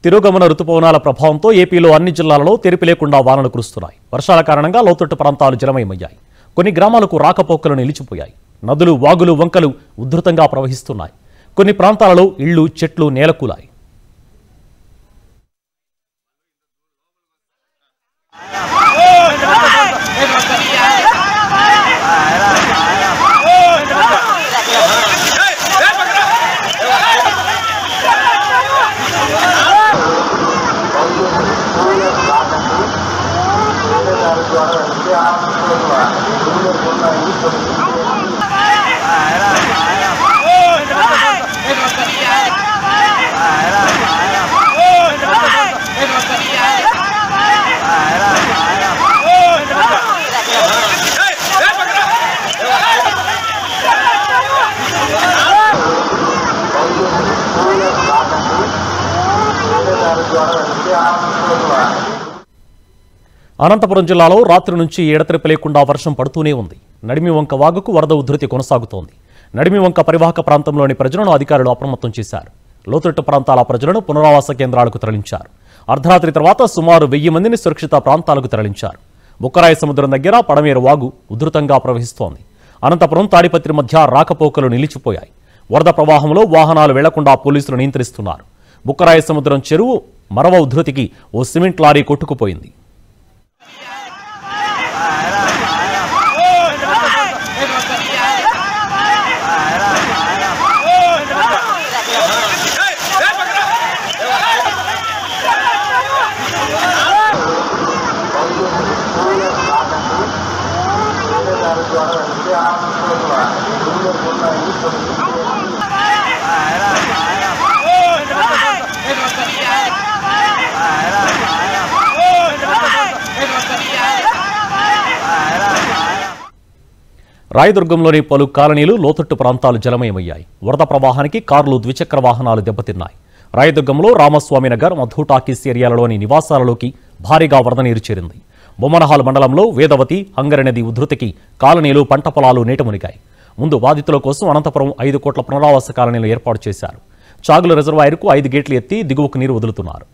తిరోగమన రుతుపవనాల ప్రభావంతో ఏపీలో అన్ని జిల్లాలలో తెరిపి లేకుండా వానలు కురుస్తున్నాయి వర్షాల కారణంగా లోతట్టు ప్రాంతాలు జలమయమయ్యాయి కొన్ని గ్రామాలకు రాకపోకలు నిలిచిపోయాయి నదులు వాగులు వంకలు ఉధృతంగా ప్రవహిస్తున్నాయి కొన్ని ప్రాంతాలలో ఇళ్లు చెట్లు నేలకూలాయి అనంతపురం జిల్లాలో రాత్రి నుంచి ఎడతెరిపి లేకుండా వర్షం పడుతూనే ఉంది నడిమి వంక వాగుకు వరద ఉధృతి కొనసాగుతోంది నడిమి వంక పరివాహక ప్రాంతంలోని ప్రజలను అధికారులు అప్రమత్తం చేశారు లోతట్టు ప్రాంతాల ప్రజలను పునరావాస కేంద్రాలకు తరలించారు అర్ధరాత్రి తర్వాత సుమారు వెయ్యి మందిని సురక్షిత ప్రాంతాలకు తరలించారు బుక్కరాయ సముద్రం దగ్గర పడమేరు వాగు ఉధృతంగా ప్రవహిస్తోంది అనంతపురం తాడిపత్రి మధ్య రాకపోకలు నిలిచిపోయాయి వరద ప్రవాహంలో వాహనాలు వెళ్లకుండా పోలీసులు నియంత్రిస్తున్నారు బుక్కరాయ సముద్రం చెరువు మరవ ఉధృతికి ఓ సిమెంట్ లారీ కొట్టుకుపోయింది రాయదుర్గంలోని పలు కాలనీలు లోతట్టు ప్రాంతాలు జలమయమయ్యాయి వరద ప్రవాహానికి కార్లు ద్విచక్ర వాహనాలు దెబ్బతిన్నాయి రాయదుర్గంలో రామస్వామి నగర్ మధు టాకీస్ ఏరియాలలోని నివాసాలలోకి భారీగా వరద నీరు చేరింది బొమ్మనహాల్ మండలంలో వేదవతి హంగరి నది ఉధృతికి కాలనీలు పంట పొలాలు నీట మునిగాయి ముందు బాధితుల కోసం అనంతపురం ఐదు కోట్ల పునరావాస కాలనీలు ఏర్పాటు చేశారు చాగుల రిజర్వాయర్కు ఐదు గేట్లు ఎత్తి దిగువకు నీరు వదులుతున్నారు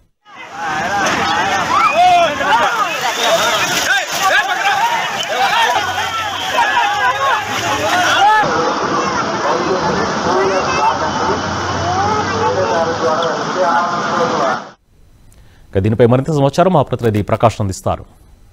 ఇక దీనిపై మరింత సమాచారం మా ప్రతినిధి ప్రకాష్ అందిస్తారు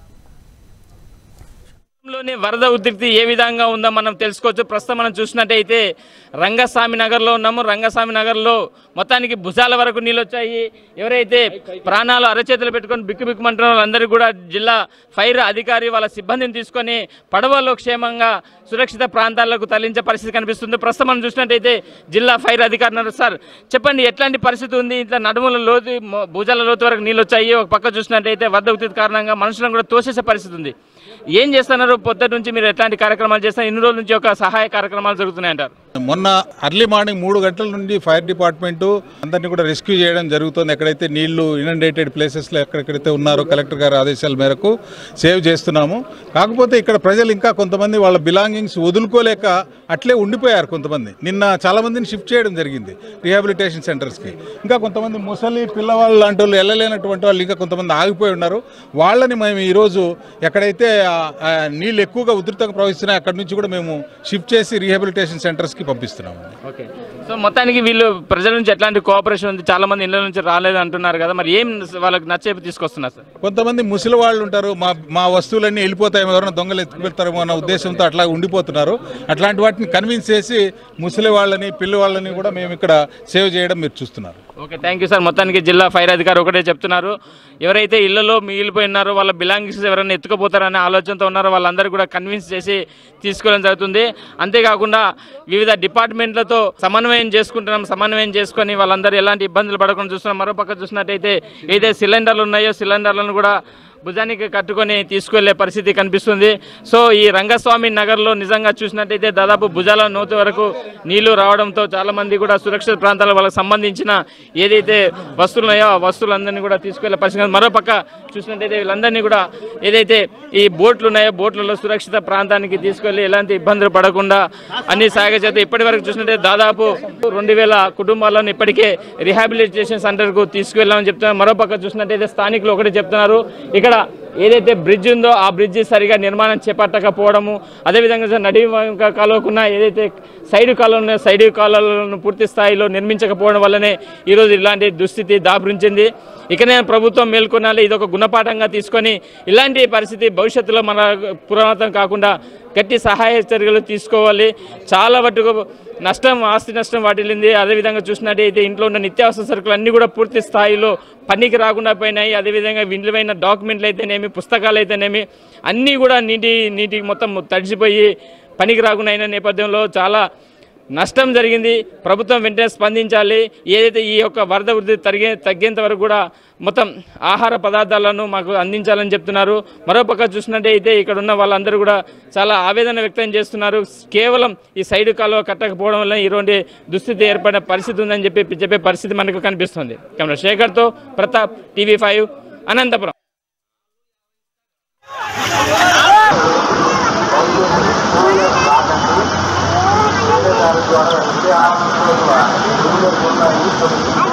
లోని వరద ఉధృతి ఏ విధంగా ఉందో మనం తెలుసుకోవచ్చు ప్రస్తుతం మనం చూసినట్టయితే రంగస్వామి నగర్లో ఉన్నాము రంగస్వామి నగర్లో మొత్తానికి భుజాల వరకు నీళ్ళు వచ్చాయి ఎవరైతే ప్రాణాలు అరచేతులు పెట్టుకొని బిక్కు బిక్కుమంటున్న వాళ్ళందరికీ కూడా జిల్లా ఫైర్ అధికారి వాళ్ళ సిబ్బందిని తీసుకొని పడవలో క్షేమంగా సురక్షిత ప్రాంతాలకు తరలించే పరిస్థితి కనిపిస్తుంది ప్రస్తుతం మనం చూసినట్టయితే జిల్లా ఫైర్ అధికారి ఉన్నారు సార్ చెప్పండి ఎట్లాంటి పరిస్థితి ఉంది ఇట్లా నడుముల లోతు మొ- భుజాల లోతు వరకు నీళ్ళు వచ్చాయి ఒక పక్క చూసినట్టయితే వరద ఉధృతి కారణంగా మనుషులను కూడా తోసేసే పరిస్థితి ఉంది ఏం చేస్తున్నారు పొద్దుట నుంచి మీరు ఎట్లాంటి కార్యక్రమాలు చేస్తారు ఇన్ని రోజుల నుంచి ఒక సహాయ కార్యక్రమాలు జరుగుతున్నాయి అంటారు మొన్న అర్లీ మార్నింగ్ మూడు గంటల నుండి ఫైర్ డిపార్ట్మెంట్ అందరినీ కూడా రెస్క్యూ చేయడం జరుగుతుంది ఎక్కడైతే నీళ్లు ఇనండేటెడ్ ప్లేసెస్లో ఎక్కడెక్కడైతే ఉన్నారో కలెక్టర్ గారి ఆదేశాల మేరకు సేవ్ చేస్తున్నాము కాకపోతే ఇక్కడ ప్రజలు ఇంకా కొంతమంది వాళ్ళ బిలాంగింగ్స్ వదులుకోలేక అట్లే ఉండిపోయారు కొంతమంది నిన్న చాలా మందిని షిఫ్ట్ చేయడం జరిగింది రీహాబిలిటేషన్ సెంటర్స్కి ఇంకా కొంతమంది ముసలి పిల్లవాళ్ళు లాంటి వాళ్ళు వెళ్ళలేనటువంటి వాళ్ళు ఇంకా కొంతమంది ఆగిపోయి ఉన్నారు వాళ్ళని మేము ఈరోజు ఎక్కడైతే ఆ, ఆ, నీళ్ళు ఎక్కువగా ఉధృతంగా ప్రవహిస్తున్నాయి అక్కడి నుంచి కూడా మేము షిఫ్ట్ చేసి రీహాబిలిటేషన్ సెంటర్స్కి పంపిస్తున్నాము ఓకే సో మొత్తానికి వీళ్ళు ప్రజల నుంచి ఎట్లాంటి కోఆపరేషన్ ఉంది చాలా మంది ఇళ్ళ నుంచి రాలేదు అంటున్నారు కదా మరి ఏం వాళ్ళకి నచ్చేపు తీసుకొస్తున్నారు సార్ కొంతమంది ముసలి వాళ్ళు ఉంటారు మా మా వస్తువులన్నీ వెళ్ళిపోతాయి ఎవరైనా దొంగలు ఎత్తుకుపెడతారేమో అన్న ఉద్దేశంతో అట్లా ఉండిపోతున్నారు అట్లాంటి వాటిని కన్విన్స్ చేసి ముసలి వాళ్ళని పిల్లి వాళ్ళని కూడా మేము ఇక్కడ సేవ్ చేయడం మీరు చూస్తున్నారు ఓకే థ్యాంక్ యూ సార్ మొత్తానికి జిల్లా ఫైర్ అధికారి ఒకటే చెప్తున్నారు ఎవరైతే ఇళ్లలో మిగిలిపోయి ఉన్నారో వాళ్ళ బిలాంగింగ్స్ ఎవరైనా ఎత్తుకుపోతారనే ఆలోచనతో ఉన్నారో వాళ్ళందరూ కూడా కన్విన్స్ చేసి తీసుకోవడం జరుగుతుంది అంతేకాకుండా వివిధ డిపార్ట్మెంట్లతో సమన్వయం చేసుకుంటున్నాం సమన్వయం చేసుకొని వాళ్ళందరూ ఎలాంటి ఇబ్బందులు పడకుండా చూస్తున్నాం మరోపక్క చూసినట్టయితే ఏదైతే సిలిండర్లు ఉన్నాయో సిలిండర్లను కూడా భుజానికి కట్టుకొని తీసుకెళ్లే పరిస్థితి కనిపిస్తుంది సో ఈ రంగస్వామి నగర్లో నిజంగా చూసినట్టయితే దాదాపు భుజాల నోతి వరకు నీళ్లు రావడంతో చాలా మంది కూడా సురక్షిత ప్రాంతాల వాళ్ళకి సంబంధించిన ఏదైతే వస్తువులు ఉన్నాయో ఆ వస్తువులందరినీ కూడా తీసుకెళ్లే పరిస్థితి ఉంది. మరోపక్క చూసినట్టయితే వీళ్ళందరినీ కూడా ఏదైతే ఈ బోట్లు ఉన్నాయో బోట్లలో సురక్షిత ప్రాంతానికి తీసుకెళ్లి ఎలాంటి ఇబ్బందులు పడకుండా అన్ని సాగ చేత ఇప్పటి వరకు చూసినట్టయితే దాదాపు రెండు వేల కుటుంబాలను ఇప్పటికే రిహాబిలిటేషన్ సెంటర్కు తీసుకువెళ్ళామని చెప్తున్నారు మరోపక్క చూసినట్టయితే స్థానికులు ఒకటి చెప్తున్నారు ఇక్కడ ఏదైతే బ్రిడ్జ్ ఉందో ఆ బ్రిడ్జ్ సరిగా నిర్మాణం చేపట్టకపోవడము అదేవిధంగా సార్ నడి వంక కాలువకున్న ఏదైతే సైడ్ కాలువ ఉన్నాయో సైడ్ కాలువలను పూర్తి స్థాయిలో నిర్మించకపోవడం వల్లనే ఈరోజు ఇలాంటి దుస్థితి దాపురించింది ఇకనే ప్రభుత్వం మేల్కొనాలి ఇది ఒక గుణపాఠంగా తీసుకొని ఇలాంటి పరిస్థితి భవిష్యత్తులో మన పురాణతం కాకుండా గట్టి సహాయ చర్యలు తీసుకోవాలి చాలా మటుకు నష్టం ఆస్తి నష్టం వాటిల్లింది అదేవిధంగా చూసినట్టయితే ఇంట్లో ఉన్న నిత్యావసర సరుకులు అన్నీ కూడా పూర్తి స్థాయిలో పనికి రాకుండా పోయినాయి అదేవిధంగా విలువైన డాక్యుమెంట్లు అయితేనేమి పుస్తకాలు అయితేనేమి అన్నీ కూడా నీటి నీటికి మొత్తం తడిసిపోయి పనికి రాకుండా అయిన నేపథ్యంలో చాలా నష్టం జరిగింది ప్రభుత్వం వెంటనే స్పందించాలి ఏదైతే ఈ యొక్క వరద వృద్ధి తరిగే తగ్గేంత వరకు కూడా మొత్తం ఆహార పదార్థాలను మాకు అందించాలని చెప్తున్నారు మరోపక్క చూసినట్టయితే ఇక్కడ ఉన్న వాళ్ళందరూ కూడా చాలా ఆవేదన వ్యక్తం చేస్తున్నారు కేవలం ఈ సైడ్ కాలువ కట్టకపోవడం వల్ల ఇటువంటి దుస్థితి ఏర్పడిన పరిస్థితి ఉందని చెప్పి చెప్పే పరిస్థితి మనకు కనిపిస్తుంది కెమెరా శేఖర్తో ప్రతాప్ టీవీ ఫైవ్ అనంతపురం ద్వారా